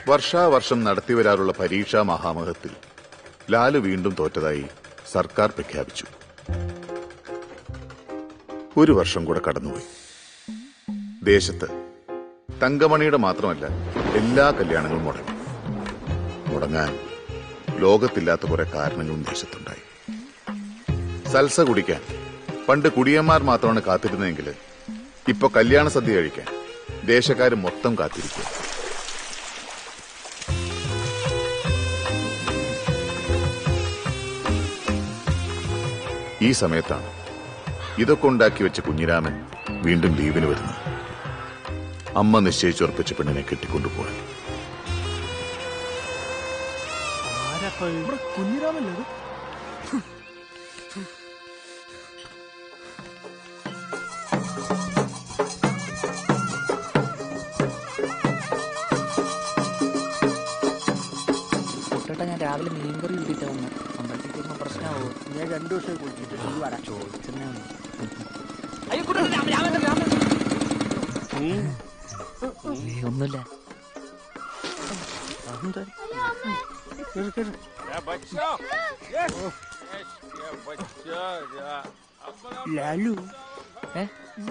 വർഷാവർഷം നടത്തിവരാറുള്ള പരീക്ഷാ മഹാമഹത്തിൽ ലാല് വീണ്ടും തോറ്റതായി സർക്കാർ പ്രഖ്യാപിച്ചു ഒരു വർഷം കൂടെ കടന്നുപോയി ദേശത്ത് തങ്കമണിയുടെ മാത്രമല്ല എല്ലാ കല്യാണങ്ങളും മുടങ്ങി മുടങ്ങാൻ ലോകത്തില്ലാത്ത കുറെ കാരണങ്ങളും ദേശത്തുണ്ടായി സൽസ കുടിക്കാൻ പണ്ട് കുടിയന്മാർ മാത്രമാണ് കാത്തിരുന്നതെങ്കിൽ ഇപ്പൊ കല്യാണ സദ്യ കഴിക്കാൻ ദേശക്കാര് മൊത്തം കാത്തിരിക്കുക ഈ സമയത്താണ് ഇതൊക്കെ ഉണ്ടാക്കി വെച്ച കുഞ്ഞിരാമൻ വീണ്ടും ലീവിന് വരുന്നത് അമ്മ നിശ്ചയിച്ചുറപ്പിച്ച പെണ്ണിനെ കെട്ടിക്കൊണ്ടുപോയി കുഞ്ഞിരാമല്ലേ ഇത്? കുട്ടേട്ടാ ഞാൻ രാവിലെ മീൻകറി കൂട്ടിയിട്ടാ വന്നെ അമ്പലത്തിൽ വരുമ്പോ പ്രശ്നമാവോ ഞാൻ രണ്ടു ദിവസം കുളിച്ചിട്ട് നീ വാടാ. ചോദിച്ചെന്നെ വന്നു. ഏയ്, ഒന്നുമില്ല അതെന്താ? കേറ്, കേറ്. ലാലു ഏ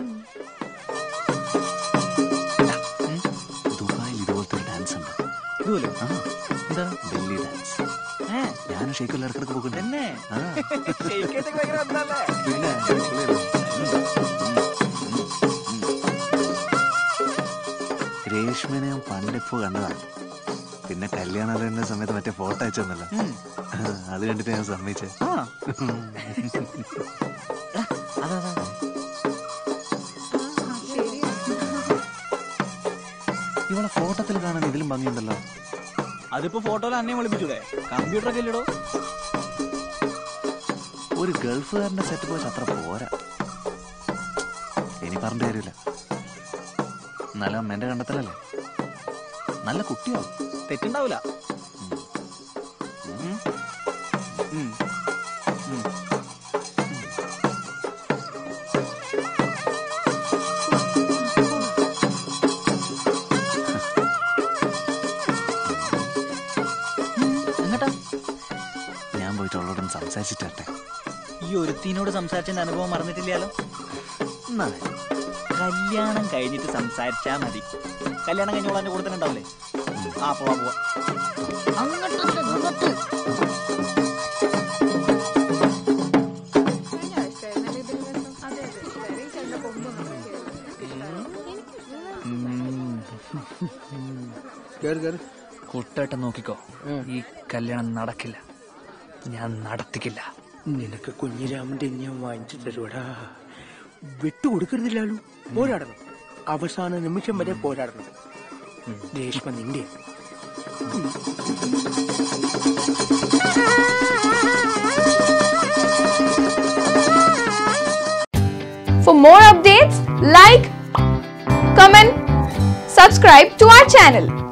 ദുബായിൽ ഇതുപോലത്തെ ഒരു ഡാൻസ് ഉണ്ട് ഇതുമല്ലോ ആ എന്താ ബെല്ലി ഡാൻസ് ഏ ഞാനും ഷെയ്ക്കും ഇടക്കിടക്ക് പോകുന്നുണ്ട് തന്നെ ആ ഷെയ്ക്കൊക്കെ ഭയങ്കര എന്താല്ലേ പിന്നെ അടിപൊളിയല്ലേ? രേഷ്മനെ ഞാൻ പണ്ടിപ്പോ കണ്ടതാണ് പിന്നെ കല്യാണാലോചന സമയത്ത് മറ്റേ ഫോട്ടോ അയച്ചെന്നല്ലോ അത് കണ്ടിട്ട് ഞാൻ സമ്മതിച്ചേ ആ അതാ അതാ അതാ. ഇവളെ ഫോട്ടോത്തിൽ കാണാൻ ഇതിലും ഭംഗിയുണ്ടല്ലോ അതിപ്പോ ഫോട്ടോയിൽ അന്നേ വിളിപ്പിച്ചൂടെ കമ്പ്യൂട്ടർ ഒക്കെ ഇല്ലടോ ഒരു ഗൾഫുകാരന്റെ സെറ്റ് പോയിട്ട് അത്ര പോരാ ഇനി പറഞ്ഞിട്ട് കാര്യമില്ല എന്നാലും അമ്മേന്റെ കണ്ടെത്തലല്ലേ നല്ല കുട്ടിയാവും തെറ്റുണ്ടാവൂല എങ്ങട്ടാ ഞാൻ പോയിട്ട് അവളോടൊന്ന് സംസാരിച്ചിട്ടെ ഈ ഒരുത്തിനോട് സംസാരിച്ചതിന്റെ അനുഭവം മറന്നിട്ടില്ലല്ലോ കല്യാണം കഴിഞ്ഞിട്ട് സംസാരിച്ചാ മതി കല്യാണം കഴിഞ്ഞോളാം എന്റെ കൂടെ തന്നെ ഉണ്ടാവില്ലേ ആ പോവാ പോവാ കേറ് കേറ് കുട്ടേട്ടൻ നോക്കിക്കോ ഉം. ഈ കല്യാണം നടക്കില്ല ഞാൻ നടത്തിക്കില്ല നിനക്ക് കുഞ്ഞിരാമന്റെ ഞാൻ വാങ്ങിച്ചു തരുവടാ വിട്ടുകൊടുക്കരുതില്ലാലു പോരാടണം അവസാന നിമിഷം വരെ പോരാടണം രേഷ്മ നിന്റെ For more updates, like, comment, subscribe to our channel.